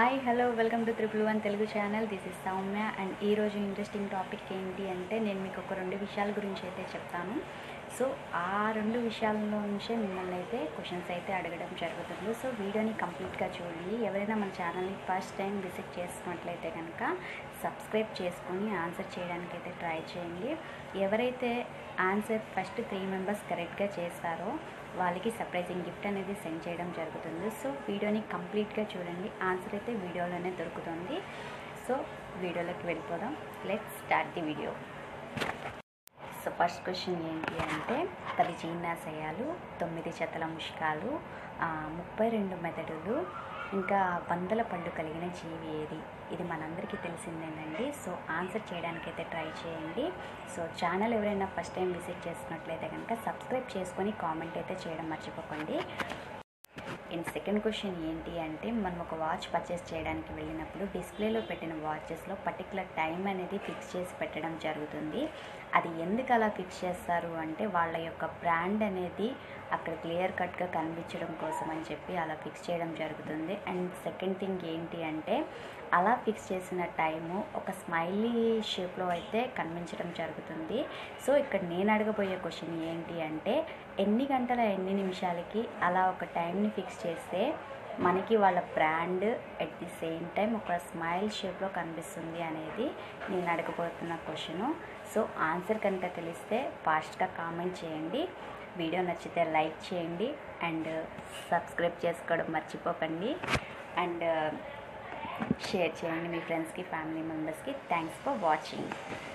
hi hello welcome to triple one Telugu channel this is Soumya and ఈరోజు interesting topic ఏంటి అంటే నేను మీకు ఒక రెండు విషయాల గురించి అయితే చెప్తాను సో ఆ రెండు విషయాల్లో నుంచే మిమ్మల్ని అయితే క్వశ్చన్స్ అయితే అడగడం జరుగుతుంది సో వీడియోని కంప్లీట్గా చూడండి ఎవరైనా మన ఛానల్ని ఫస్ట్ టైం విజిట్ చేస్తున్నట్లయితే కనుక సబ్స్క్రైబ్ చేసుకొని ఆన్సర్ చేయడానికి అయితే ట్రై చేయండి ఎవరైతే ఆన్సర్ ఫస్ట్ త్రీ మెంబర్స్ కరెక్ట్గా చేస్తారో వాళ్ళకి సర్ప్రైజింగ్ గిఫ్ట్ అనేది సెండ్ చేయడం జరుగుతుంది సో వీడియోని కంప్లీట్గా చూడండి ఆన్సర్ అయితే వీడియోలోనే దొరుకుతుంది సో వీడియోలోకి వెళ్ళిపోదాం let start the video so first question ఏంటి అంటే పది జీర్ణాశయాలు తొమ్మిది జతల ముష్కాలు ఆ, ముప్పై రెండు మెదడులు ఇంకా వందల పళ్ళు కలిగిన జీవి ఏది ఇది మనందరికీ తెలిసిందేనండి సో ఆన్సర్ చేయడానికైతే ట్రై చేయండి సో ఛానల్ ఎవరైనా ఫస్ట్ టైం విజిట్ చేస్తున్నట్లయితే కనుక సబ్స్క్రైబ్ చేసుకొని కామెంట్ అయితే చేయడం మర్చిపోకండి అండ్ సెకండ్ క్వశ్చన్ ఏంటి అంటే మనం ఒక వాచ్ పర్చేస్ చేయడానికి వెళ్ళినప్పుడు డిస్ప్లేలో పెట్టిన వాచెస్లో పర్టికులర్ టైం అనేది ఫిక్స్ చేసి పెట్టడం జరుగుతుంది అది ఎందుకు అలా ఫిక్స్ చేస్తారు అంటే వాళ్ళ యొక్క బ్రాండ్ అనేది అక్కడ క్లియర్ కట్గా కనిపించడం కోసం అని చెప్పి అలా ఫిక్స్ చేయడం జరుగుతుంది అండ్ సెకండ్ థింగ్ ఏంటి అంటే అలా ఫిక్స్ చేసిన టైము ఒక స్మైలీ షేప్లో అయితే కనిపించడం జరుగుతుంది సో ఇక్కడ నేను అడగబోయే క్వశ్చన్ ఏంటి అంటే ఎన్ని గంటల ఎన్ని నిమిషాలకి అలా ఒక టైంని ఫిక్స్ చేస్తే మనకి వాళ్ళ brand at the same time ఒక స్మైల్ షేప్లో కనిపిస్తుంది అనేది నేను అడగబోతున్న క్వశ్చను సో ఆన్సర్ కనుక తెలిస్తే ఫాస్ట్గా కామెంట్ చేయండి వీడియో నచ్చితే లైక్ చేయండి అండ్ సబ్స్క్రైబ్ చేసుకోవడం మర్చిపోకండి అండ్ షేర్ చేయండి మీ ఫ్రెండ్స్కి ఫ్యామిలీ మెంబర్స్కి థ్యాంక్స్ ఫర్ వాచింగ్